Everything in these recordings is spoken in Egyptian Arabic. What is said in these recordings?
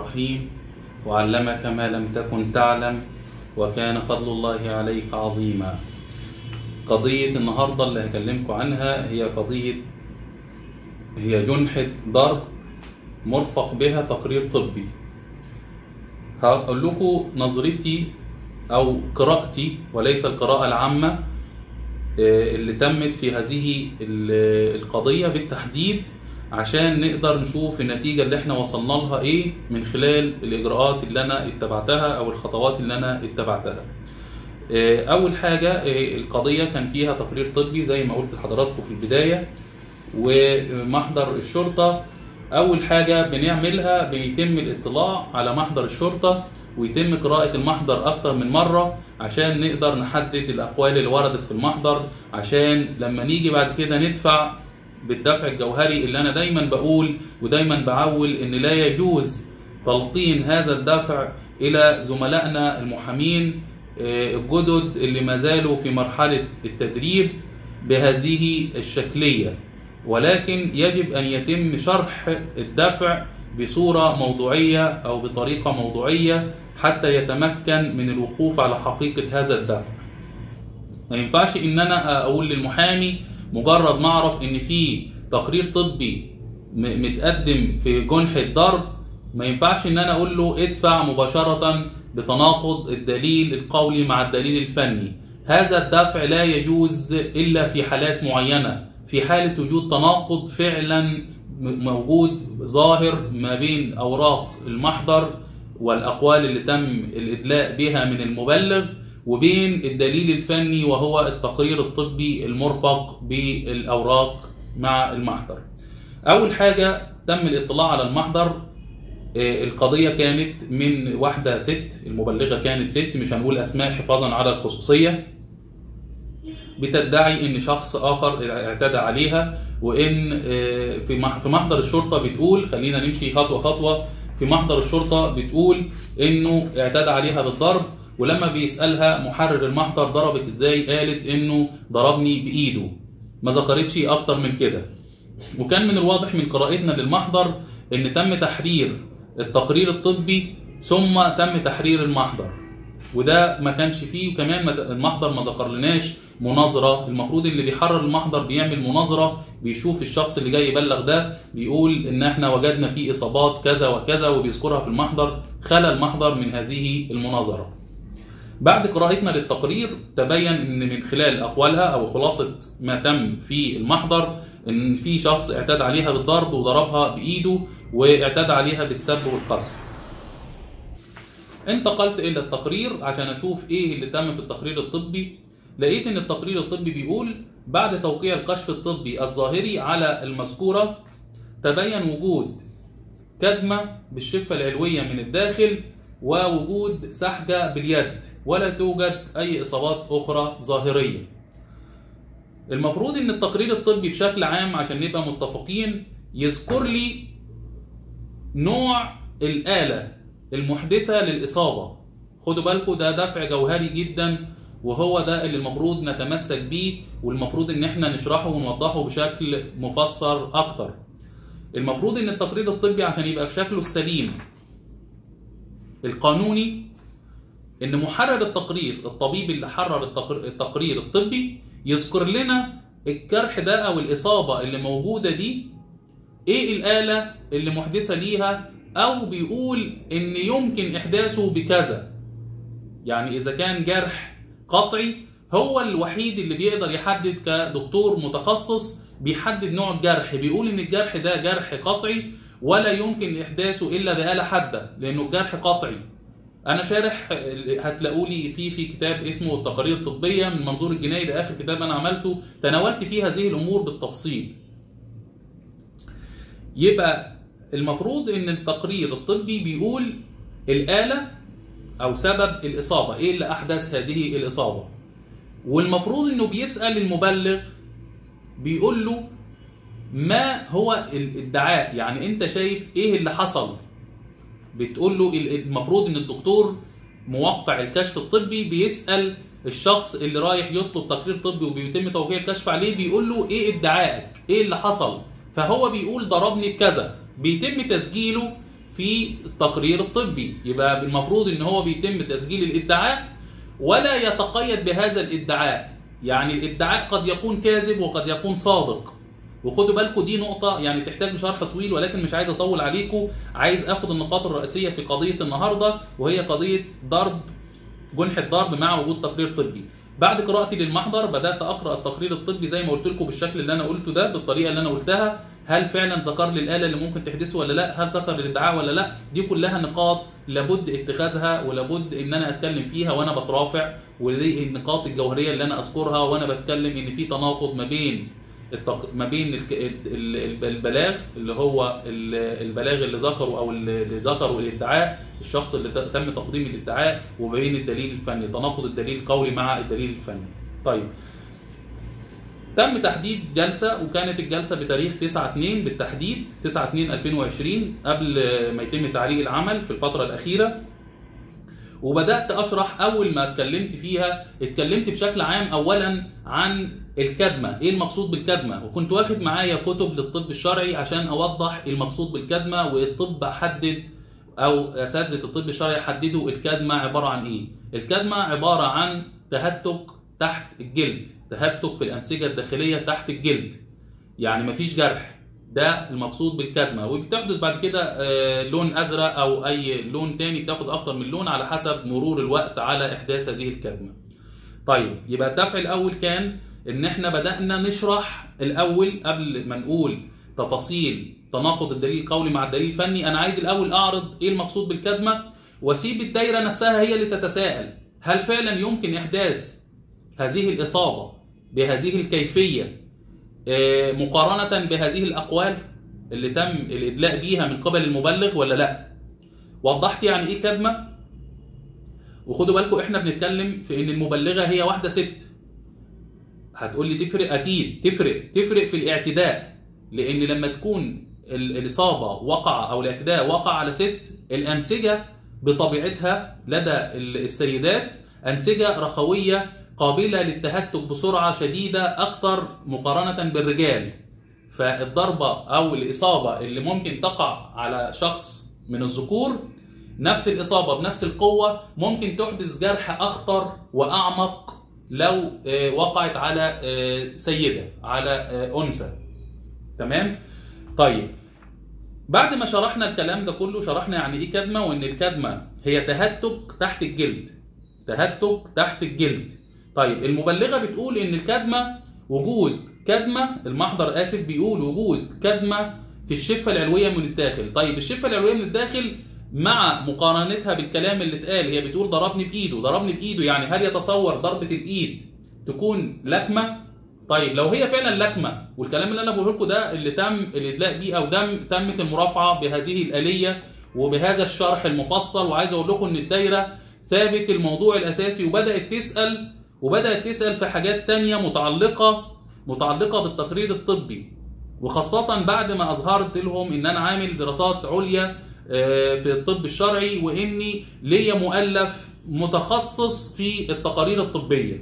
الرحيم وعلمك ما لم تكن تعلم وكان فضل الله عليك عظيما قضية النهاردة اللي هكلمكم عنها هي قضية هي جنحة ضرب مرفق بها تقرير طبي هقول لكم نظرتي أو قراءتي وليس القراءة العامة اللي تمت في هذه القضية بالتحديد عشان نقدر نشوف النتيجة اللي احنا وصلنا لها ايه من خلال الإجراءات اللي أنا اتبعتها أو الخطوات اللي أنا اتبعتها أول حاجة القضية كان فيها تقرير طبي زي ما قلت لحضراتكم في البداية ومحضر الشرطة أول حاجة بنعملها بيتم الاطلاع على محضر الشرطة ويتم قراءة المحضر أكتر من مرة عشان نقدر نحدد الأقوال اللي وردت في المحضر عشان لما نيجي بعد كده ندفع بالدفع الجوهري اللي أنا دايما بقول ودايما بعول إن لا يجوز تلقين هذا الدفع إلى زملائنا المحامين الجدد اللي ما زالوا في مرحلة التدريب بهذه الشكلية ولكن يجب أن يتم شرح الدفع بصورة موضوعية أو بطريقة موضوعية حتى يتمكن من الوقوف على حقيقة هذا الدفع ما ينفعش إن أنا أقول للمحامي مجرد ما أعرف إن في تقرير طبي متقدم في جنحة ضرب ما ينفعش إن أنا أقول له ادفع مباشرة بتناقض الدليل القولي مع الدليل الفني هذا الدفع لا يجوز إلا في حالات معينة في حالة وجود تناقض فعلا موجود ظاهر ما بين أوراق المحضر والأقوال اللي تم الإدلاء بها من المبلغ وبين الدليل الفني وهو التقرير الطبي المرفق بالأوراق مع المحضر أول حاجة تم الاطلاع على المحضر القضية كانت من واحدة ست المبلغة كانت ست مش هنقول أسماء حفاظا على الخصوصية بتدعي ان شخص اخر اعتدى عليها وان في محضر الشرطه بتقول خلينا نمشي خطوه خطوه في محضر الشرطه بتقول انه اعتدى عليها بالضرب ولما بيسالها محرر المحضر ضربك ازاي قالت انه ضربني بايده ما ذكرتش اكتر من كده وكان من الواضح من قراءتنا للمحضر ان تم تحرير التقرير الطبي ثم تم تحرير المحضر وده ما كانش فيه وكمان المحضر ما ذكر لناش مناظرة المفروض اللي بيحرر المحضر بيعمل مناظرة بيشوف الشخص اللي جاي يبلغ ده بيقول ان احنا وجدنا فيه اصابات كذا وكذا وبيذكرها في المحضر خلى المحضر من هذه المناظرة بعد قراءتنا للتقرير تبين ان من خلال اقوالها او خلاصة ما تم في المحضر ان في شخص اعتدى عليها بالضرب وضربها بايده واعتدى عليها بالسب والقذف انتقلت الى التقرير عشان اشوف ايه اللي تم في التقرير الطبي لقيت ان التقرير الطبي بيقول بعد توقيع الكشف الطبي الظاهري على المذكورة تبين وجود كدمة بالشفة العلوية من الداخل ووجود سحجة باليد ولا توجد أي إصابات أخرى ظاهرية المفروض ان التقرير الطبي بشكل عام عشان نبقى متفقين يذكر لي نوع الآلة المحدثة للإصابة خدوا بالكم ده دفع جوهري جدا وهو ده اللي المفروض نتمسك بيه والمفروض ان احنا نشرحه ونوضحه بشكل مفسر اكتر المفروض ان التقرير الطبي عشان يبقى في شكله السليم القانوني ان محرر التقرير الطبيب اللي حرر التقرير الطبي يذكر لنا الجرح ده او الاصابه اللي موجوده دي ايه الاله اللي محدثه ليها او بيقول ان يمكن احداثه بكذا يعني اذا كان جرح قطعي هو الوحيد اللي بيقدر يحدد كدكتور متخصص بيحدد نوع الجرح بيقول ان الجرح ده جرح قطعي ولا يمكن احداثه الا بآلة حادة لانه الجرح قطعي انا شارح هتلاقوا لي في في كتاب اسمه التقارير الطبيه من منظور الجنائي ده اخر كتاب انا عملته تناولت فيه هذه الامور بالتفصيل يبقى المفروض ان التقرير الطبي بيقول الآلة او سبب الاصابه ايه اللي احدث هذه الاصابه والمفروض انه بيسال المبلغ بيقول له ما هو الادعاء يعني انت شايف ايه اللي حصل بتقول له المفروض ان الدكتور موقع الكشف الطبي بيسال الشخص اللي رايح يطلب تقرير طبي وبيتم توقيع الكشف عليه بيقول له ايه ادعائك ايه اللي حصل فهو بيقول ضربني بكذا بيتم تسجيله في التقرير الطبي يبقى المفروض ان هو بيتم تسجيل الادعاء ولا يتقيد بهذا الادعاء يعني الادعاء قد يكون كاذب وقد يكون صادق وخدوا بالكم دي نقطة يعني تحتاج شرح طويل ولكن مش عايز اطول عليكم عايز اخد النقاط الرئيسية في قضية النهاردة وهي قضية ضرب جنح الضرب مع وجود تقرير طبي بعد قراءتي للمحضر بدات اقرا التقرير الطبي زي ما قلت لكم بالشكل اللي انا قلته ده بالطريقه اللي انا قلتها هل فعلا ذكر لي الاله اللي ممكن تحدثه ولا لا هل ذكر الادعاء ولا لا دي كلها نقاط لابد اتخاذها ولابد ان انا اتكلم فيها وانا بترافع ودي النقاط الجوهريه اللي انا اذكرها وانا بتكلم ان في تناقض ما بين التق... ما بين الك... ال- ال- البلاغ اللي هو ال- البلاغ اللي ذكره او اللي ذكره الادعاء الشخص اللي ت- تم تقديم الادعاء وبين الدليل الفني تناقض الدليل القولي مع الدليل الفني طيب تم تحديد جلسة وكانت الجلسة بتاريخ 9 2 بالتحديد 9 2 2020 قبل ما يتم تعليق العمل في الفترة الأخيرة وبدات اشرح اول ما اتكلمت فيها اتكلمت بشكل عام اولا عن الكدمه ايه المقصود بالكدمه وكنت واخد معايا كتب للطب الشرعي عشان اوضح المقصود بالكدمه والطب حدد او اساتذه الطب الشرعي حددوا الكدمه عباره عن ايه الكدمه عباره عن تهتك تحت الجلد تهتك في الانسجه الداخليه تحت الجلد يعني مفيش جرح ده المقصود بالكدمه وبتحدث بعد كده آه، لون ازرق او اي لون تاني بتاخد اكتر من لون على حسب مرور الوقت على احداث هذه الكدمه. طيب يبقى الدفع الاول كان ان احنا بدانا نشرح الاول قبل ما نقول تفاصيل تناقض الدليل القولي مع الدليل الفني انا عايز الاول اعرض ايه المقصود بالكدمه واسيب الدايره نفسها هي اللي تتساءل هل فعلا يمكن احداث هذه الاصابه بهذه الكيفيه آه، مقارنة بهذه الأقوال اللي تم الإدلاء بيها من قبل المبلغ ولا لا وضحت يعني إيه كدمة وخدوا بالكم إحنا بنتكلم في إن المبلغة هي واحدة ست هتقول لي تفرق أكيد تفرق تفرق في الاعتداء لأن لما تكون ال- الإصابة وقع أو الاعتداء وقع على ست الأنسجة بطبيعتها لدى ال- السيدات أنسجة رخوية قابلة للتهتك بسرعة شديدة أكثر مقارنة بالرجال فالضربة أو الإصابة اللي ممكن تقع على شخص من الذكور نفس الإصابة بنفس القوة ممكن تحدث جرح أخطر وأعمق لو آه، وقعت على آه، سيدة على آه، أنثى تمام؟ طيب بعد ما شرحنا الكلام ده كله شرحنا يعني ايه كدمه وان الكدمه هي تهتك تحت الجلد تهتك تحت الجلد طيب المبلغه بتقول ان الكدمه وجود كدمه المحضر اسف بيقول وجود كدمه في الشفه العلويه من الداخل طيب الشفه العلويه من الداخل مع مقارنتها بالكلام اللي اتقال هي بتقول ضربني بايده ضربني بايده يعني هل يتصور ضربه الايد تكون لكمه طيب لو هي فعلا لكمه والكلام اللي انا بقوله لكم ده اللي تم الادلاء بيه او دم تمت المرافعه بهذه الاليه وبهذا الشرح المفصل وعايز اقول لكم ان الدايره ثابت الموضوع الاساسي وبدات تسال وبدات تسال في حاجات تانية متعلقه متعلقه بالتقرير الطبي وخاصه بعد ما اظهرت لهم ان انا عامل دراسات عليا آه، في الطب الشرعي واني ليا مؤلف متخصص في التقارير الطبيه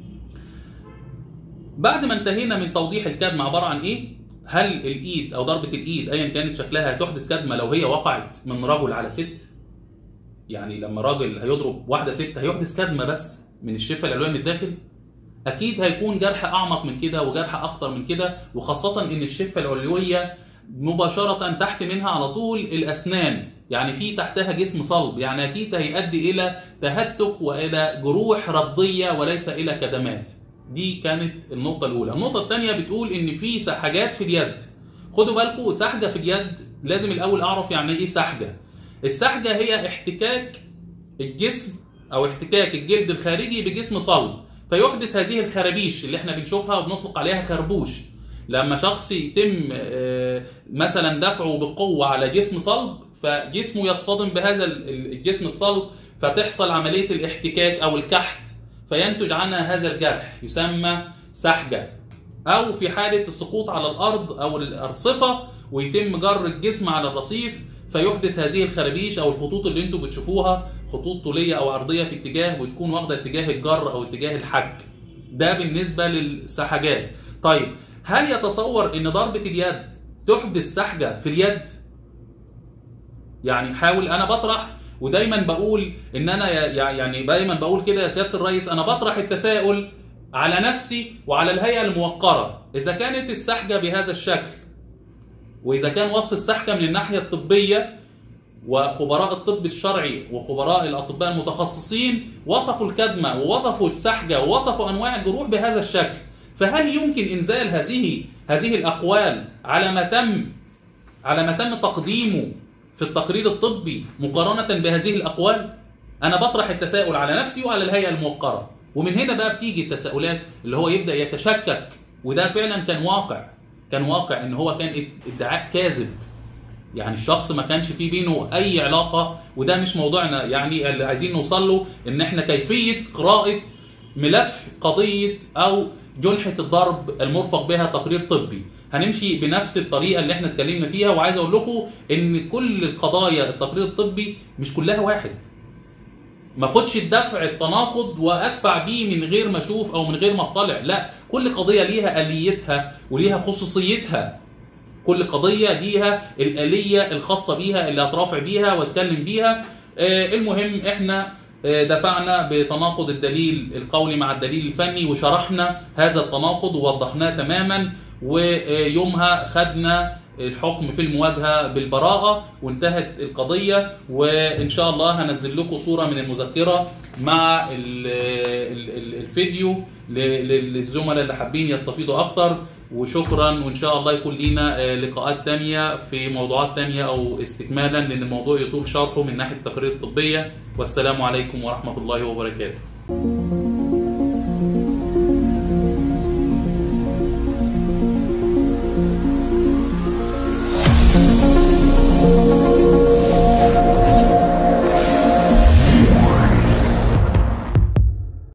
بعد ما انتهينا من توضيح الكدمة عبارة عن ايه؟ هل الايد او ضربة الايد ايا كانت شكلها هتحدث كدمة لو هي وقعت من رجل على ست؟ يعني لما راجل هيضرب واحدة ست هيحدث كدمة بس من الشفة العلوية من الداخل؟ اكيد هيكون جرح اعمق من كده وجرح اخطر من كده وخاصة ان الشفة العلوية مباشرة تحت منها على طول الاسنان يعني في تحتها جسم صلب يعني اكيد هيؤدي الى تهتك والى جروح ردية وليس الى كدمات دي كانت النقطة الأولى، النقطة الثانية بتقول إن في سحجات في اليد. خدوا بالكم سحجة في اليد لازم الأول أعرف يعني إيه سحجة. السحجة هي احتكاك الجسم أو احتكاك الجلد الخارجي بجسم صلب، فيحدث هذه الخرابيش اللي إحنا بنشوفها وبنطلق عليها خربوش. لما شخص يتم آه، مثلا دفعه بقوة على جسم صلب فجسمه يصطدم بهذا ال- الجسم الصلب فتحصل عملية الاحتكاك أو الكحت فينتج عنها هذا الجرح يسمى سحجة أو في حالة السقوط على الأرض أو الأرصفة ويتم جر الجسم على الرصيف فيحدث هذه الخرابيش أو الخطوط اللي انتوا بتشوفوها خطوط طولية أو عرضية في اتجاه وتكون واخدة اتجاه الجر أو اتجاه الحج ده بالنسبة للسحجات طيب هل يتصور ان ضربة اليد تحدث سحجة في اليد؟ يعني حاول انا بطرح ودايما بقول ان انا يا- يا- يعني دايما بقول كده يا سياده الرئيس انا بطرح التساؤل على نفسي وعلى الهيئه الموقره اذا كانت السحجه بهذا الشكل واذا كان وصف السحجه من الناحيه الطبيه وخبراء الطب الشرعي وخبراء الاطباء المتخصصين وصفوا الكدمه ووصفوا السحجه ووصفوا انواع الجروح بهذا الشكل فهل يمكن انزال هذه هذه الاقوال على ما تم على ما تم تقديمه في التقرير الطبي مقارنه بهذه الاقوال انا بطرح التساؤل على نفسي وعلى الهيئه الموقره ومن هنا بقى بتيجي التساؤلات اللي هو يبدا يتشكك وده فعلا كان واقع كان واقع ان هو كان ادعاء كاذب يعني الشخص ما كانش في بينه اي علاقه وده مش موضوعنا يعني اللي عايزين نوصل له ان احنا كيفيه قراءه ملف قضيه او جنحه الضرب المرفق بها تقرير طبي هنمشي بنفس الطريقه اللي احنا اتكلمنا فيها وعايز اقول لكم ان كل القضايا التقرير الطبي مش كلها واحد ما اخدش الدفع التناقض وادفع بيه من غير ما اشوف او من غير ما اطلع لا كل قضيه ليها اليتها وليها خصوصيتها كل قضيه ليها الاليه الخاصه بيها اللي هترافع بيها واتكلم بيها آه، المهم احنا آه، دفعنا بتناقض الدليل القولي مع الدليل الفني وشرحنا هذا التناقض ووضحناه تماما ويومها خدنا الحكم في المواجهه بالبراءه وانتهت القضيه وان شاء الله هنزل لكم صوره من المذكره مع ال- ال- ال- الفيديو ل- للزملاء اللي حابين يستفيدوا اكتر وشكرا وان شاء الله يكون لينا آه، لقاءات تانية في موضوعات تانية او استكمالا لان الموضوع يطول شرحه من ناحيه التقارير الطبيه والسلام عليكم ورحمه الله وبركاته